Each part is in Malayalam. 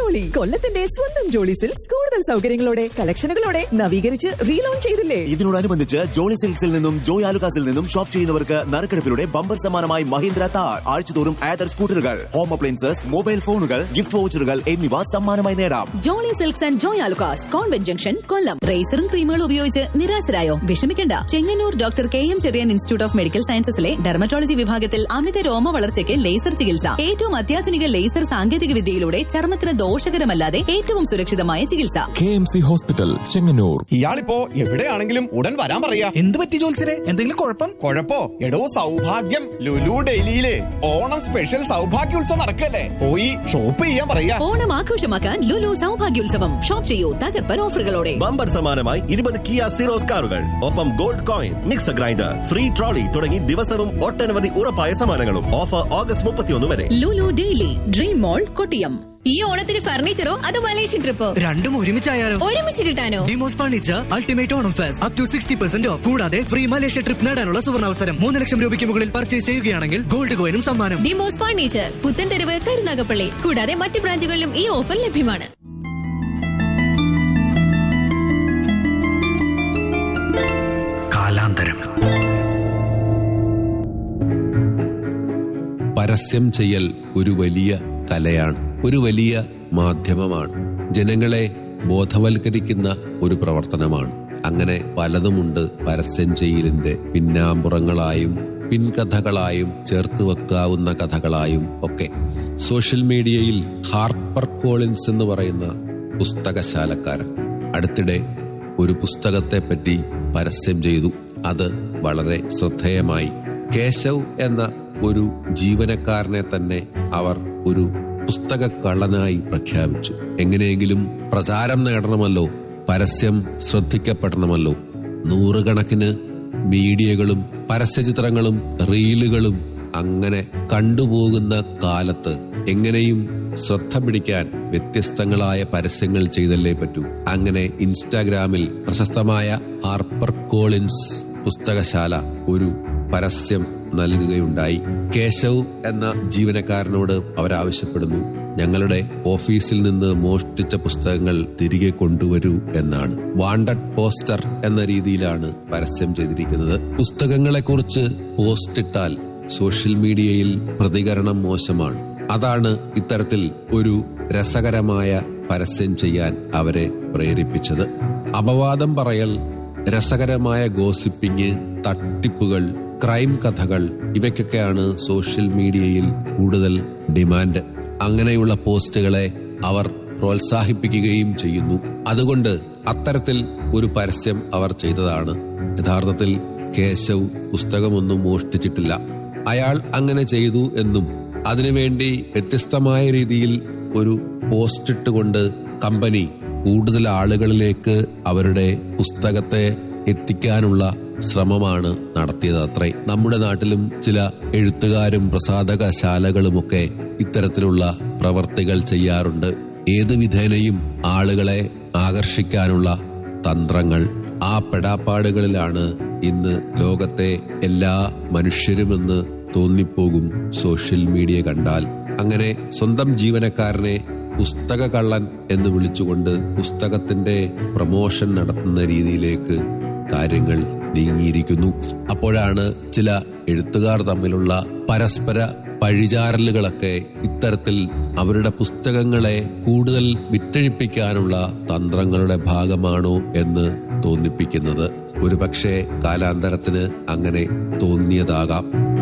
ജോളി കൊല്ലത്തിന്റെ സ്വന്തം ജോളി സിൽക്സ് കൂടുതൽ സൗകര്യങ്ങളോടെ കളക്ഷനുകളോടെ നവീകരിച്ച് റീലോഞ്ച് ചെയ്തില്ലേ ഇതിനോടനുബന്ധിച്ച് ജോളി സിൽക്സിൽ നിന്നും ജോയ് ആലുകാസിൽ നിന്നും ഷോപ്പ് ചെയ്യുന്നവർക്ക് നറുക്കെടുപ്പിലൂടെ ബമ്പർ സമ്മാനമായി മഹീന്ദ്ര താർ ആഴ്ചതോറും ആദർ സ്കൂട്ടറുകൾ ഹോം അപ്ലയൻസസ് മൊബൈൽ ഫോണുകൾ ഗിഫ്റ്റ് വൗച്ചറുകൾ എന്നിവ സമ്മാനമായി നേടാം Jolly Silks and Joy Alukkas convent junction Kollam റേസറും ക്രീമുകളും ഉപയോഗിച്ച് നിരാശരായോ വിഷമിക്കണ്ട Chengannur doctor K M Cherian institute of medical സയൻസസിലെ ഡെർമറ്റോളജി വിഭാഗത്തിൽ അമിത രോമ വളർച്ചയ്ക്ക് ലേസർ ചികിത്സ ഏറ്റവും അത്യാധുനിക ലേസർ സാങ്കേതിക വിദ്യയിലൂടെ ചർമ്മത്തിന് ദോഷകരമല്ലാതെ ഏറ്റവും സുരക്ഷിതമായ ചികിത്സ K M C hospital Chengannur ഇയാളിപ്പോ എവിടെയാണെങ്കിലും ഉടൻ വരാൻ പറയാ എന്ത് പറ്റി ജോത്സരെ എന്തെങ്കിലും കുഴപ്പം കൊഴപ്പോ എടോ സൗഭാഗ്യം ലുലു ഡൽഹിയില് ഓണം സ്പെഷ്യൽ സൗഭാഗ്യോത്സവം നടക്കല്ലേ പോയി ഷോപ്പ് ചെയ്യാൻ പറയാ ഓണം ആഘോഷമാക്കാൻ ലുലു സൗഭാഗ്യോത്സവം ഷോപ്പ് ചെയ്യൂ തകർപ്പൻ ഓഫറുകളോടെ ബമ്പർ സമ്മാനമായി ഇരുപത് കിയ സീറോസ് കാറുകൾ ഒപ്പം gold coin mixer grinder free trolley തുടങ്ങി ദിവസവും ഒട്ടനവധി ഉറപ്പായ സമ്മാനങ്ങളും ഓഫർ ഓഗസ്റ്റ് മുപ്പത്തിയൊന്ന് വരെ Lulu daily dream mall Kottiyam ഈ ഓണത്തിന് ഫർണിച്ചറോ അതോ മലേഷ്യൻ ട്രിപ്പോ രണ്ടും ഒരുമിച്ചായാലോ ഒരുമിച്ച് കിട്ടാനോ Demos furniture ultimate Onam fest up to sixty percent off കൂടാതെ ഫ്രീ മലേഷ്യ ട്രിപ്പ് നേടാനുള്ള സുവർണാവസരം മൂന്ന് ലക്ഷം രൂപയ്ക്ക് മുകളിൽ പർച്ചേസ് ചെയ്യുകയാണെങ്കിൽ ഗോൾഡ് കോയിനും സമ്മാനം ഡിമോസ് ഫർണിച്ചർ പുത്തൻതെരുവ് കരുനാഗപ്പള്ളി കൂടാതെ മറ്റ് ബ്രാഞ്ചുകളിലും ഈ ഓഫർ ലഭ്യമാണ് കാലാന്തരം പരസ്യം ചെയ്യൽ ഒരു വലിയ കലയാണ് ഒരു വലിയ മാധ്യമമാണ് ജനങ്ങളെ ബോധവൽക്കരിക്കുന്ന ഒരു പ്രവർത്തനമാണ് അങ്ങനെ പലതുമുണ്ട് പരസ്യം ചെയ്യലിന്റെ പിന്നാമ്പുറങ്ങളായും പിൻകഥകളായും ചേർത്ത് വെക്കാവുന്ന കഥകളായും ഒക്കെ സോഷ്യൽ മീഡിയയിൽ ഹാർപ്പർ കോളിൻസ് എന്ന് പറയുന്ന പുസ്തകശാലക്കാരൻ അടുത്തിടെ ഒരു പുസ്തകത്തെപ്പറ്റി പരസ്യം ചെയ്തു അത് വളരെ ശ്രദ്ധേയമായി കേശവ് എന്ന ഒരു ജീവനക്കാരനെ തന്നെ അവർ ഒരു പുസ്തക കള്ളനായി പ്രഖ്യാപിച്ചു എങ്ങനെയെങ്കിലും പ്രചാരം നേടണമല്ലോ പരസ്യം ശ്രദ്ധിക്കപ്പെടണമല്ലോ നൂറുകണക്കിന് മീഡിയകളും പരസ്യചിത്രങ്ങളും റീലുകളും അങ്ങനെ കണ്ടുപോകുന്ന കാലത്ത് എങ്ങനെയും ശ്രദ്ധ പിടിക്കാൻ വ്യത്യസ്തങ്ങളായ പരസ്യങ്ങൾ ചെയ്തല്ലേ പറ്റൂ അങ്ങനെ ഇൻസ്റ്റാഗ്രാമിൽ പ്രശസ്തമായ ഹാർപ്പർ കോളിൻസ് പുസ്തകശാല ഒരു പരസ്യം നൽകുകയുണ്ടായി കേശവ് എന്ന ജീവനക്കാരനോട് അവരാവശ്യപ്പെടുന്നു ഞങ്ങളുടെ ഓഫീസിൽ നിന്ന് മോഷ്ടിച്ച പുസ്തകങ്ങൾ തിരികെ കൊണ്ടുവരൂ എന്നാണ് വാണ്ടഡ് പോസ്റ്റർ എന്ന രീതിയിലാണ് പരസ്യം ചെയ്തിരിക്കുന്നത് പുസ്തകങ്ങളെക്കുറിച്ച് പോസ്റ്റിട്ടാൽ സോഷ്യൽ മീഡിയയിൽ പ്രതികരണം മോശമാണ് അതാണ് ഇത്തരത്തിൽ ഒരു രസകരമായ പരസ്യം ചെയ്യാൻ അവരെ പ്രേരിപ്പിച്ചത് അപവാദം പറയൽ രസകരമായ ഗോസിപ്പിംഗ് തട്ടിപ്പുകൾ ക്രൈം കഥകൾ ഇവയ്ക്കൊക്കെയാണ് സോഷ്യൽ മീഡിയയിൽ കൂടുതൽ ഡിമാൻഡ് അങ്ങനെയുള്ള പോസ്റ്റുകളെ അവർ പ്രോത്സാഹിപ്പിക്കുകയും ചെയ്യുന്നു അതുകൊണ്ട് അത്തരത്തിൽ ഒരു പരസ്യം അവർ ചെയ്തതാണ് യഥാർത്ഥത്തിൽ കേശവ് പുസ്തകമൊന്നും മോഷ്ടിച്ചിട്ടില്ല അയാൾ അങ്ങനെ ചെയ്തു എന്നും അതിനുവേണ്ടി വ്യത്യസ്തമായ രീതിയിൽ ഒരു പോസ്റ്റ് ഇട്ടുകൊണ്ട് കമ്പനി കൂടുതൽ ആളുകളിലേക്ക് അവരുടെ പുസ്തകത്തെ എത്തിക്കാനുള്ള ശ്രമമാണ് നടത്തിയത് അത്രേ നമ്മുടെ നാട്ടിലും ചില എഴുത്തുകാരും പ്രസാധകശാലകളുമൊക്കെ ഇത്തരത്തിലുള്ള പ്രവർത്തികൾ ചെയ്യാറുണ്ട് ഏത് വിധേനയും ആളുകളെ ആകർഷിക്കാനുള്ള തന്ത്രങ്ങൾ ആ പെടാപ്പാടുകളിലാണ് ഇന്ന് ലോകത്തെ എല്ലാ മനുഷ്യരുമെന്ന് തോന്നിപ്പോകും സോഷ്യൽ മീഡിയ കണ്ടാൽ അങ്ങനെ സ്വന്തം ജീവനക്കാരനെ പുസ്തക കള്ളൻ എന്ന് വിളിച്ചുകൊണ്ട് പുസ്തകത്തിന്റെ പ്രമോഷൻ നടത്തുന്ന രീതിയിലേക്ക് കാര്യങ്ങൾ നീങ്ങിയിരിക്കുന്നു അപ്പോഴാണ് ചില എഴുത്തുകാർ തമ്മിലുള്ള പരസ്പര പഴിചാരലുകളൊക്കെ ഇത്തരത്തിൽ അവരുടെ പുസ്തകങ്ങളെ കൂടുതൽ വിറ്റഴിപ്പിക്കാനുള്ള തന്ത്രങ്ങളുടെ ഭാഗമാണോ എന്ന് തോന്നിപ്പിക്കുന്നത് ഒരുപക്ഷെ കാലാന്തരത്തിന് അങ്ങനെ തോന്നിയതാകാം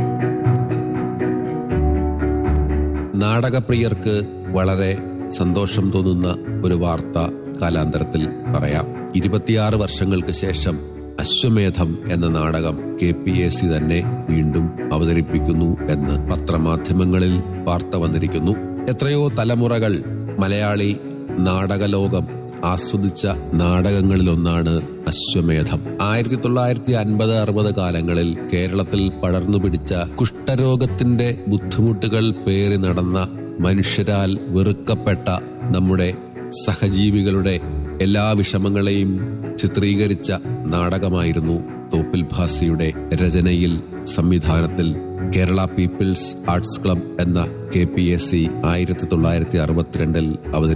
നാടകപ്രിയർക്ക് വളരെ സന്തോഷം തോന്നുന്ന ഒരു വാർത്ത കാലാന്തരത്തിൽ പറയാം ഇരുപത്തിയാറ് വർഷങ്ങൾക്ക് ശേഷം അശ്വമേധം എന്ന നാടകം കെ പി എ സി തന്നെ വീണ്ടും അവതരിപ്പിക്കുന്നു എന്ന് പത്രമാധ്യമങ്ങളിൽ വാർത്ത വന്നിരിക്കുന്നു എത്രയോ തലമുറകൾ മലയാളി നാടകലോകം ആസ്വദിച്ച നാടകങ്ങളിലൊന്നാണ് അശ്വമേധം ആയിരത്തി തൊള്ളായിരത്തി അൻപത് അറുപത് കാലങ്ങളിൽ കേരളത്തിൽ പടർന്നു പിടിച്ച കുഷ്ഠരോഗത്തിന്റെ ബുദ്ധിമുട്ടുകൾ പേറി നടന്ന മനുഷ്യരാൽ വെറുക്കപ്പെട്ട നമ്മുടെ സഹജീവികളുടെ എല്ലാ വിഷമങ്ങളെയും ചിത്രീകരിച്ച നാടകമായിരുന്നു തോപ്പിൽ ഭാസിയുടെ രചനയിൽ സംവിധാനത്തിൽ കേരള പീപ്പിൾസ് ആർട്സ് ക്ലബ് എന്ന കെ പി എസ് സി ആയിരത്തി തൊള്ളായിരത്തി അറുപത്തിരണ്ടിൽ അവതരിപ്പിച്ചു